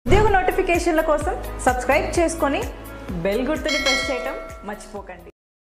ఉద్యోగ నోటిఫికేషన్ల కోసం సబ్స్క్రైబ్ చేసుకొని బెల్ గుర్తుని ప్రెస్ చేయటం మర్చిపోకండి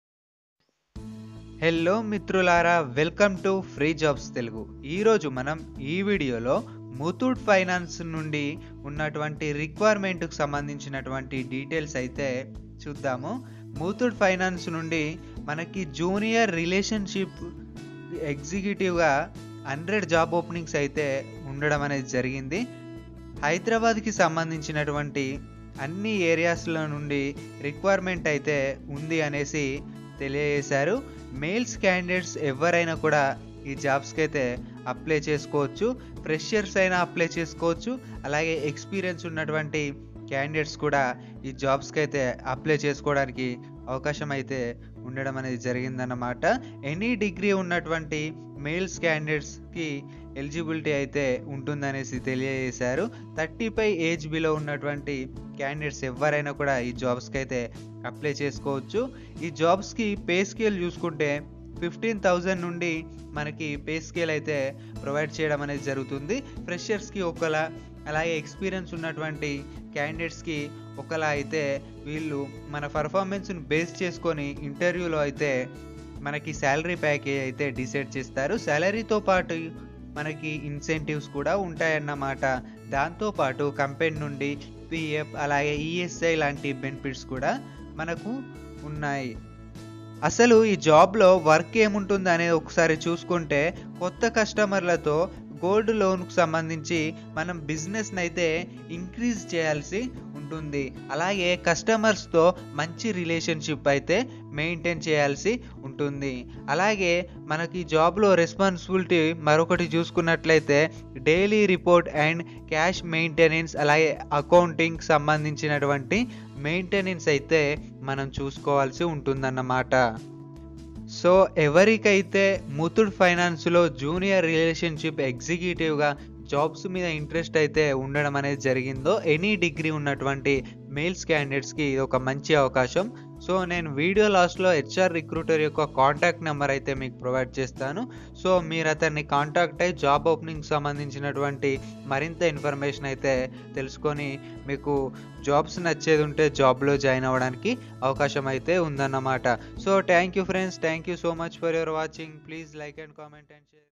హలో మిత్రులారా welcome to free jobs Telugu ఈరోజు మనం ఈ వీడియోలో ముతూట్ ఫైనాన్స్ నుండి ఉన్నటువంటి రిక్వైర్మెంట్కి సంబంధించినటువంటి డీటెయిల్స్ అయితే చూద్దాము ముతూట్ ఫైనాన్స్ నుండి మనకి జూనియర్ రిలేషన్షిప్ ఎగ్జిక్యూటివ్గా హండ్రెడ్ జాబ్ ఓపెనింగ్స్ అయితే ఉండడం అనేది జరిగింది హైదరాబాద్కి సంబంధించినటువంటి అన్ని ఏరియాస్లో నుండి రిక్వైర్మెంట్ అయితే ఉంది అనేసి తెలియజేశారు మేల్స్ క్యాండిడేట్స్ ఎవరైనా కూడా ఈ జాబ్స్కి అయితే అప్లై చేసుకోవచ్చు ఫ్రెషర్స్ అయినా అప్లై చేసుకోవచ్చు అలాగే ఎక్స్పీరియన్స్ ఉన్నటువంటి క్యాండిడేట్స్ కూడా ఈ జాబ్స్కి అయితే అప్లై చేసుకోవడానికి అవకాశం అయితే ఉండడం అనేది జరిగిందన్నమాట ఎనీ డిగ్రీ ఉన్నటువంటి మేల్స్ క్యాండిడేట్స్కి ఎలిజిబిలిటీ అయితే ఉంటుందనేసి తెలియజేశారు థర్టీ ఫైవ్ ఏజ్ బిలో ఉన్నటువంటి క్యాండిడేట్స్ ఎవరైనా కూడా ఈ జాబ్స్కి అయితే అప్లై చేసుకోవచ్చు ఈ జాబ్స్కి పే స్కేల్ చూసుకుంటే ఫిఫ్టీన్ థౌజండ్ నుండి మనకి పే స్కేల్ అయితే ప్రొవైడ్ చేయడం అనేది జరుగుతుంది ఫ్రెషర్స్కి ఒకలా అలాగే ఎక్స్పీరియన్స్ ఉన్నటువంటి క్యాండిడేట్స్కి ఒకలా అయితే వీళ్ళు మన పర్ఫార్మెన్స్ని బేస్ చేసుకొని ఇంటర్వ్యూలో అయితే మనకి శాలరీ ప్యాకేజ్ అయితే డిసైడ్ చేస్తారు శాలరీతో పాటు మనకి ఇన్సెంటివ్స్ కూడా ఉంటాయన్నమాట దాంతోపాటు కంపెనీ నుండి పిఎఫ్ అలాగే ఈఎస్ఐ లాంటి బెనిఫిట్స్ కూడా మనకు ఉన్నాయి అసలు ఈ జాబ్లో వర్క్ ఏముంటుంది అనేది ఒకసారి చూసుకుంటే కొత్త కస్టమర్లతో గోల్డ్ లోన్కు సంబంధించి మనం బిజినెస్ని అయితే ఇంక్రీజ్ చేయాల్సి ఉంటుంది అలాగే కస్టమర్స్తో మంచి రిలేషన్షిప్ అయితే మెయింటైన్ చేయాల్సి ఉంటుంది అలాగే మనకి జాబ్లో రెస్పాన్సిబిలిటీ మరొకటి చూసుకున్నట్లయితే daily report and cash maintenance అలాగే అకౌంటింగ్ సంబంధించినటువంటి మెయింటెనెన్స్ అయితే మనం చూసుకోవాల్సి ఉంటుందన్నమాట సో ఎవరికైతే ముతుడ్ ఫైనాన్స్లో జూనియర్ రిలేషన్షిప్ ఎగ్జిక్యూటివ్గా జాబ్స్ మీద ఇంట్రెస్ట్ అయితే ఉండడం అనేది జరిగిందో ఎనీ డిగ్రీ ఉన్నటువంటి మేల్స్ క్యాండిడేట్స్కి ఇది ఒక మంచి అవకాశం సో నేను వీడియో లాస్ట్లో హెచ్ఆర్ రిక్రూటర్ యొక్క కాంటాక్ట్ నెంబర్ అయితే మీకు ప్రొవైడ్ చేస్తాను సో మీరు అతన్ని కాంటాక్ట్ అయ్యి జాబ్ ఓపెనింగ్ సంబంధించినటువంటి మరింత ఇన్ఫర్మేషన్ అయితే తెలుసుకొని మీకు జాబ్స్ నచ్చేది ఉంటే జాబ్లో జాయిన్ అవ్వడానికి అవకాశం అయితే ఉందన్నమాట so thank you friends thank you so much for your watching please like and comment and share